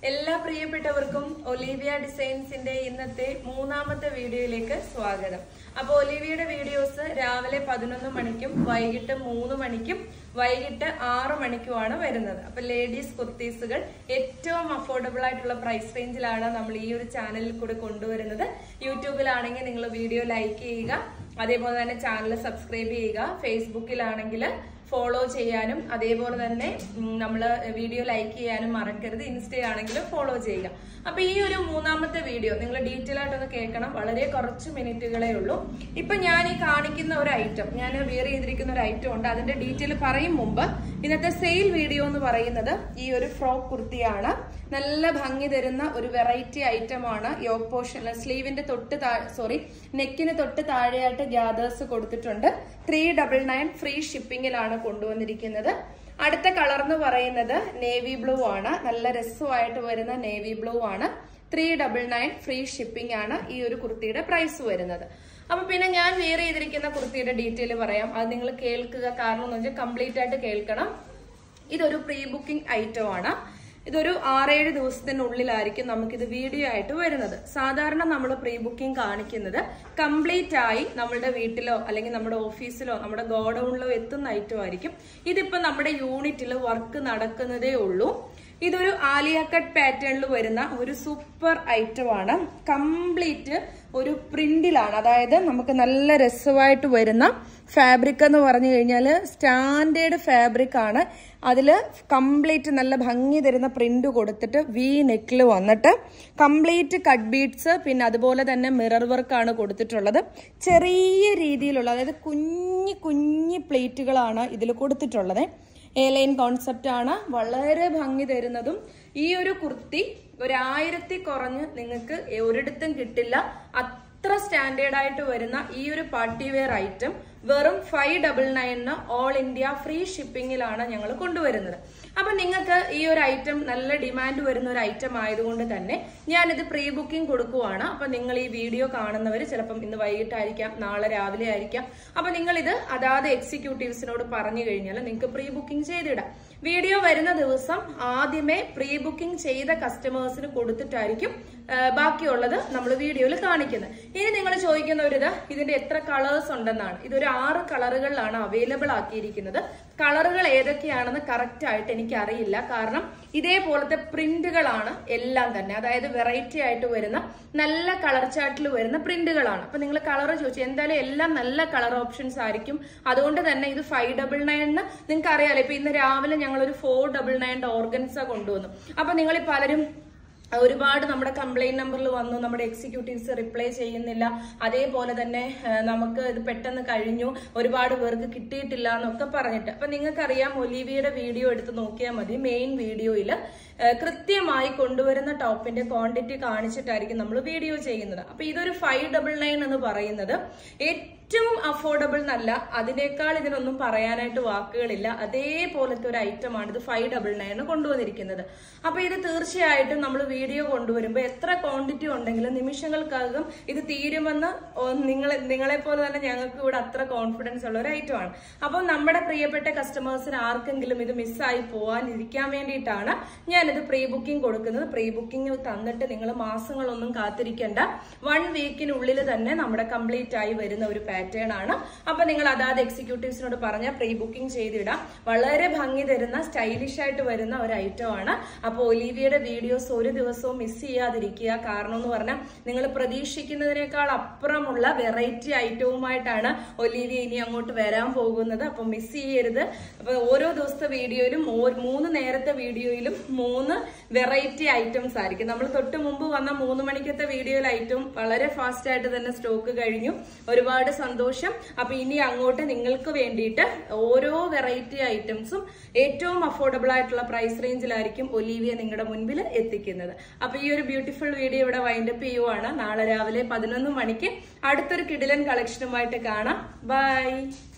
എല്ലാ പ്രിയപ്പെട്ടവർക്കും ഒലീവിയ ഡിസൈൻസിന്റെ ഇന്നത്തെ മൂന്നാമത്തെ വീഡിയോയിലേക്ക് സ്വാഗതം അപ്പൊ ഒലീവിയയുടെ വീഡിയോസ് രാവിലെ പതിനൊന്ന് മണിക്കും വൈകിട്ട് മൂന്ന് മണിക്കും വൈകിട്ട് ആറ് മണിക്കുമാണ് വരുന്നത് അപ്പൊ ലേഡീസ് കുർത്തീസുകൾ ഏറ്റവും അഫോർഡബിൾ ആയിട്ടുള്ള പ്രൈസ് റേഞ്ചിലാണ് നമ്മൾ ഈ ഒരു ചാനലിൽ കൂടെ കൊണ്ടുവരുന്നത് യൂട്യൂബിലാണെങ്കിൽ നിങ്ങൾ വീഡിയോ ലൈക്ക് ചെയ്യുക അതേപോലെ തന്നെ ചാനൽ സബ്സ്ക്രൈബ് ചെയ്യുക ഫേസ്ബുക്കിലാണെങ്കിൽ ഫോളോ ചെയ്യാനും അതേപോലെ തന്നെ നമ്മൾ വീഡിയോ ലൈക്ക് ചെയ്യാനും മറക്കരുത് ഇൻസ്റ്റയാണെങ്കിലും ഫോളോ ചെയ്യുക അപ്പൊ ഈ ഒരു മൂന്നാമത്തെ വീഡിയോ നിങ്ങൾ ഡീറ്റെയിൽ ആയിട്ടൊന്ന് കേൾക്കണം വളരെ കുറച്ച് മിനിറ്റുകളേ ഉള്ളൂ ഇപ്പൊ ഞാൻ ഈ കാണിക്കുന്ന ഒരു ഐറ്റം ഞാൻ വിയർ ചെയ്തിരിക്കുന്ന ഒരു ഐറ്റം ഉണ്ട് അതിന്റെ ഡീറ്റെയിൽ പറയും മുമ്പ് ഇന്നത്തെ സെയിൽ വീഡിയോ എന്ന് പറയുന്നത് ഈ ഒരു ഫ്രോക്ക് കുർത്തിയാണ് നല്ല ഭംഗി തരുന്ന ഒരു വെറൈറ്റി ഐറ്റം ആണ് യോഗ് പോർഷൻ സ്ലീവിന്റെ തൊട്ട് സോറി നെക്കിന് തൊട്ട് താഴെയായിട്ട് ഗ്യാദേഴ്സ് കൊടുത്തിട്ടുണ്ട് ത്രീ ഡബിൾ നയൻ ഫ്രീ ഷിപ്പിംഗിലാണ് കൊണ്ടുവന്നിരിക്കുന്നത് അടുത്ത കളർ എന്ന് പറയുന്നത് നേവി ബ്ലൂ ആണ് നല്ല രസമായിട്ട് വരുന്ന നേവി ബ്ലൂ ആണ് three double nine free shipping ആണ് ഈ ഒരു കുർത്തിയുടെ പ്രൈസ് വരുന്നത് അപ്പൊ പിന്നെ ഞാൻ വെയർ ചെയ്തിരിക്കുന്ന കുർത്തിയുടെ ഡീറ്റെയിൽ പറയാം അത് നിങ്ങൾ കേൾക്കുക കാരണം എന്ന് വെച്ചാൽ കംപ്ലീറ്റ് ആയിട്ട് കേൾക്കണം ഇതൊരു പ്രീ ബുക്കിംഗ് ഐറ്റം ആണ് ഇതൊരു ആറേഴ് ദിവസത്തിനുള്ളിലായിരിക്കും നമുക്കിത് വീഡിയോ ആയിട്ട് വരുന്നത് സാധാരണ നമ്മൾ പ്രീ ബുക്കിംഗ് കാണിക്കുന്നത് കംപ്ലീറ്റ് ആയി നമ്മളുടെ വീട്ടിലോ അല്ലെങ്കിൽ നമ്മുടെ ഓഫീസിലോ നമ്മുടെ ഗോഡൌണിലോ എത്തുന്ന ഐറ്റം ആയിരിക്കും ഇതിപ്പോ നമ്മുടെ യൂണിറ്റിൽ വർക്ക് നടക്കുന്നതേ ഉള്ളൂ ഇതൊരു ആലിയ കട്ട് പാറ്റേണിൽ വരുന്ന ഒരു സൂപ്പർ ഐറ്റം ആണ് കംപ്ലീറ്റ് ഒരു പ്രിന്റിലാണ് അതായത് നമുക്ക് നല്ല രസമായിട്ട് വരുന്ന ഫാബ്രിക് എന്ന് പറഞ്ഞു കഴിഞ്ഞാൽ സ്റ്റാൻഡേർഡ് ഫാബ്രിക് ആണ് അതിൽ കംപ്ലീറ്റ് നല്ല ഭംഗി തരുന്ന പ്രിന്റ് കൊടുത്തിട്ട് വി നെക്കിൽ വന്നിട്ട് കംപ്ലീറ്റ് കട്ട് ബീഡ്സ് പിന്നെ അതുപോലെ തന്നെ മിറർ വർക്കാണ് കൊടുത്തിട്ടുള്ളത് ചെറിയ രീതിയിലുള്ള അതായത് കുഞ്ഞി കുഞ്ഞി പ്ലേറ്റുകളാണ് ഇതിൽ കൊടുത്തിട്ടുള്ളത് എ ലൈൻ കോൺസെപ്റ്റ് ആണ് വളരെ ഭംഗി തരുന്നതും ഈ ഒരു കുർത്തി ഒരായിരത്തി കുറഞ്ഞ് നിങ്ങൾക്ക് ഒരിടത്തും കിട്ടില്ല അത്ര സ്റ്റാൻഡേർഡ് ആയിട്ട് വരുന്ന ഈ ഒരു പാർട്ടി വെയർ ഐറ്റം വെറും ഫൈവ് ഡബിൾ നയനിന് ഓൾ ഇന്ത്യ ഫ്രീ ഷിപ്പിംഗിലാണ് ഞങ്ങൾ കൊണ്ടുവരുന്നത് അപ്പൊ നിങ്ങൾക്ക് ഈ ഒരു ഐറ്റം നല്ല ഡിമാൻഡ് വരുന്ന ഒരു ഐറ്റം ആയതുകൊണ്ട് തന്നെ ഞാനിത് പ്രീ ബുക്കിംഗ് കൊടുക്കുവാണ് അപ്പൊ നിങ്ങൾ ഈ വീഡിയോ കാണുന്നവർ ചിലപ്പം ഇന്ന് വൈകിട്ടായിരിക്കാം നാളെ രാവിലെ ആയിരിക്കാം അപ്പൊ നിങ്ങൾ ഇത് അതാത് എക്സിക്യൂട്ടീവ്സിനോട് പറഞ്ഞു കഴിഞ്ഞാൽ നിങ്ങൾക്ക് പ്രീ ബുക്കിംഗ് ചെയ്തിടാം വീഡിയോ വരുന്ന ദിവസം ആദ്യമേ പ്രീ ബുക്കിംഗ് ചെയ്ത കസ്റ്റമേഴ്സിന് കൊടുത്തിട്ടായിരിക്കും ബാക്കിയുള്ളത് നമ്മൾ വീഡിയോയിൽ കാണിക്കുന്നത് ഇനി നിങ്ങൾ ചോദിക്കുന്നവരിത് ഇതിന്റെ എത്ര കളേഴ്സ് ഉണ്ടെന്നാണ് ഇതൊരു ആറ് കളറുകളിലാണ് അവൈലബിൾ ആക്കിയിരിക്കുന്നത് കളറുകൾ ഏതൊക്കെയാണെന്ന് കറക്റ്റ് ആയിട്ട് എനിക്ക് അറിയില്ല കാരണം ഇതേപോലത്തെ പ്രിന്റുകളാണ് എല്ലാം തന്നെ അതായത് വെറൈറ്റി ആയിട്ട് വരുന്ന നല്ല കളർ ചാർട്ടിൽ വരുന്ന പ്രിന്റുകളാണ് അപ്പൊ നിങ്ങൾ കളർ ചോദിച്ചു എന്തായാലും എല്ലാം നല്ല കളർ ഓപ്ഷൻസ് ആയിരിക്കും അതുകൊണ്ട് തന്നെ ഇത് ഫൈവ് ഡബിൾ നയനിന് നിങ്ങൾക്ക് അറിയാലോ ഇപ്പൊ ഇന്ന് രാവിലെ ഞങ്ങൾ ഒരു ഫോർ ഡബിൾ നയൻ്റെ ഓർഗൻസ കൊണ്ടുവന്നു അപ്പൊ നിങ്ങൾ പലരും ഒരുപാട് നമ്മുടെ കംപ്ലൈന്റ് നമ്പറിൽ വന്നു നമ്മുടെ എക്സിക്യൂട്ടീവ്സ് റിപ്ലൈ ചെയ്യുന്നില്ല അതേപോലെ തന്നെ നമുക്ക് ഇത് പെട്ടെന്ന് കഴിഞ്ഞു ഒരുപാട് പേർക്ക് കിട്ടിയിട്ടില്ല എന്നൊക്കെ പറഞ്ഞിട്ട് അപ്പൊ നിങ്ങൾക്കറിയാം ഒലീവിയുടെ വീഡിയോ എടുത്ത് നോക്കിയാൽ മതി മെയിൻ വീഡിയോയിൽ കൃത്യമായി കൊണ്ടുവരുന്ന ടോപ്പിന്റെ ക്വാണ്ടിറ്റി കാണിച്ചിട്ടായിരിക്കും നമ്മൾ വീഡിയോ ചെയ്യുന്നത് അപ്പൊ ഇതൊരു ഫൈവ് ഡബിൾ നയൻ എന്ന് പറയുന്നത് ഏറ്റവും അഫോർഡബിൾ എന്നല്ല അതിനേക്കാൾ ഇതിനൊന്നും പറയാനായിട്ട് വാക്കുകളില്ല അതേപോലത്തെ ഒരു ഐറ്റം ആണ് ഇത് ഫൈവ് ഡബിൾ നയൻ കൊണ്ടുവന്നിരിക്കുന്നത് അപ്പൊ ഇത് തീർച്ചയായിട്ടും നമ്മൾ വീഡിയോ കൊണ്ടുവരുമ്പോൾ എത്ര ക്വാണ്ടിറ്റി ഉണ്ടെങ്കിലും നിമിഷങ്ങൾക്കകം ഇത് തീരുമെന്ന് നിങ്ങളെ നിങ്ങളെ പോലെ തന്നെ ഞങ്ങൾക്ക് ഇവിടെ അത്ര കോൺഫിഡൻസ് ഉള്ള ഒരു ഐറ്റം ആണ് അപ്പം നമ്മുടെ പ്രിയപ്പെട്ട കസ്റ്റമേഴ്സിന് ആർക്കെങ്കിലും ഇത് മിസ്സായി പോവാനിരിക്കാൻ വേണ്ടിയിട്ടാണ് ഞാനിത് പ്രീ ബുക്കിംഗ് കൊടുക്കുന്നത് പ്രീ ബുക്കിംഗ് തന്നിട്ട് നിങ്ങൾ മാസങ്ങളൊന്നും കാത്തിരിക്കേണ്ട വൺ വീക്കിനുള്ളിൽ തന്നെ നമ്മുടെ കംപ്ലീറ്റ് ആയി വരുന്ന ഒരു പാറ്റേൺ ആണ് അപ്പൊ നിങ്ങൾ അതാത് എക്സിക്യൂട്ടീവ്സിനോട് പറഞ്ഞ പ്രീ ബുക്കിംഗ് ചെയ്തിടാം വളരെ ഭംഗി തരുന്ന സ്റ്റൈലിഷ് ആയിട്ട് വരുന്ന ഒരു ഐറ്റം ആണ് അപ്പൊ ഒലീവിയുടെ വീഡിയോസ് ഒരു ദിവസവും മിസ് ചെയ്യാതിരിക്കുക കാരണം എന്ന് പറഞ്ഞാൽ നിങ്ങൾ പ്രതീക്ഷിക്കുന്നതിനേക്കാൾ അപ്പുറമുള്ള വെറൈറ്റി ഐറ്റവുമായിട്ടാണ് ഒലീവിയ ഇനി അങ്ങോട്ട് വരാൻ പോകുന്നത് അപ്പൊ മിസ് ചെയ്യരുത് അപ്പൊ ഓരോ ദിവസത്തെ വീഡിയോയിലും മൂന്ന് നേരത്തെ വീഡിയോയിലും മൂന്ന് വെറൈറ്റി ഐറ്റംസ് ആയിരിക്കും നമ്മൾ തൊട്ട് മുമ്പ് വന്ന മൂന്ന് മണിക്കത്തെ വീഡിയോയിൽ ഐറ്റം വളരെ ഫാസ്റ്റ് ആയിട്ട് തന്നെ സ്റ്റോക്ക് കഴിഞ്ഞു ഒരുപാട് സന്തോഷം അപ്പൊ ഇനി അങ്ങോട്ട് നിങ്ങൾക്ക് വേണ്ടിയിട്ട് ഓരോ വെറൈറ്റി ഐറ്റംസും ഏറ്റവും അഫോർഡബിൾ ആയിട്ടുള്ള പ്രൈസ് റേഞ്ചിലായിരിക്കും ഒലീവിയ നിങ്ങളുടെ മുൻപിൽ എത്തിക്കുന്നത് അപ്പൊ ഈ ഒരു ബ്യൂട്ടിഫുൾ വീഡിയോ ഇവിടെ വൈൻഡപ്പ് ചെയ്യുവാണ് നാളെ രാവിലെ പതിനൊന്ന് മണിക്ക് അടുത്തൊരു കിടിലൻ കളക്ഷനുമായിട്ട് കാണാം ബൈ